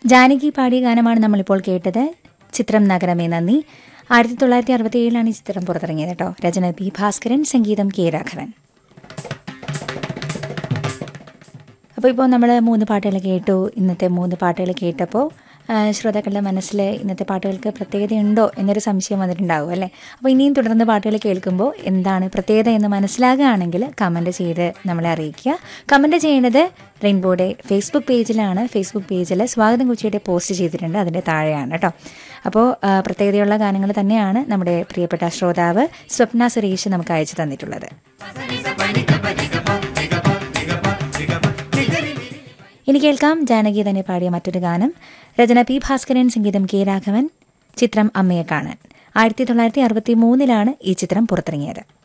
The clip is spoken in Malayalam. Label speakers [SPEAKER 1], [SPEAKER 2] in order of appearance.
[SPEAKER 1] ജാനകി പാടിയ ഗാനമാണ് നമ്മളിപ്പോൾ കേട്ടത് ചിത്രം നഗരമേ നന്ദി ആയിരത്തി തൊള്ളായിരത്തി അറുപത്തി ഏഴിലാണ് ഈ ചിത്രം പുറത്തിറങ്ങിയത് കേട്ടോ രചന പി ഭാസ്കരൻ സംഗീതം കെ രാഘവൻ അപ്പോൾ ഇപ്പോൾ നമ്മൾ മൂന്ന് പാട്ടുകൾ കേട്ടു ഇന്നത്തെ മൂന്ന് പാട്ടുകൾ കേട്ടപ്പോൾ ആ, ശ്രോതാക്കളുടെ മനസ്സിൽ ഇന്നത്തെ പാട്ടുകൾക്ക് പ്രത്യേകതയുണ്ടോ എന്നൊരു സംശയം വന്നിട്ടുണ്ടാവും അല്ലേ അപ്പോൾ ഇനിയും തുടർന്ന് പാട്ടുകൾ കേൾക്കുമ്പോൾ എന്താണ് പ്രത്യേകത എന്ന് മനസ്സിലാകുകയാണെങ്കിൽ കമൻറ്റ് ചെയ്ത് നമ്മളെ അറിയിക്കുക കമൻറ്റ് ചെയ്യേണ്ടത് റെയിൻബോയുടെ ഫേസ്ബുക്ക് പേജിലാണ് ഫേസ്ബുക്ക് പേജിൽ സ്വാഗതം കുച്ചിയുടെ പോസ്റ്റ് ചെയ്തിട്ടുണ്ട് അതിൻ്റെ താഴെയാണ് കേട്ടോ അപ്പോൾ ആ, പ്രത്യേകതയുള്ള ഗാനങ്ങൾ തന്നെയാണ് നമ്മുടെ പ്രിയപ്പെട്ട ശ്രോതാവ് സ്വപ്ന സുരേഷ് നമുക്ക് അയച്ചു തന്നിട്ടുള്ളത് ഇനി കേൾക്കാം ജാനകി തന്നെ പാടിയ മറ്റൊരു ഗാനം രചന പി ഭാസ്കരൻ സംഗീതം കെ രാഘവൻ ചിത്രം അമ്മയെ കാണാൻ ആയിരത്തി തൊള്ളായിരത്തി അറുപത്തി മൂന്നിലാണ് ഈ ചിത്രം പുറത്തിറങ്ങിയത്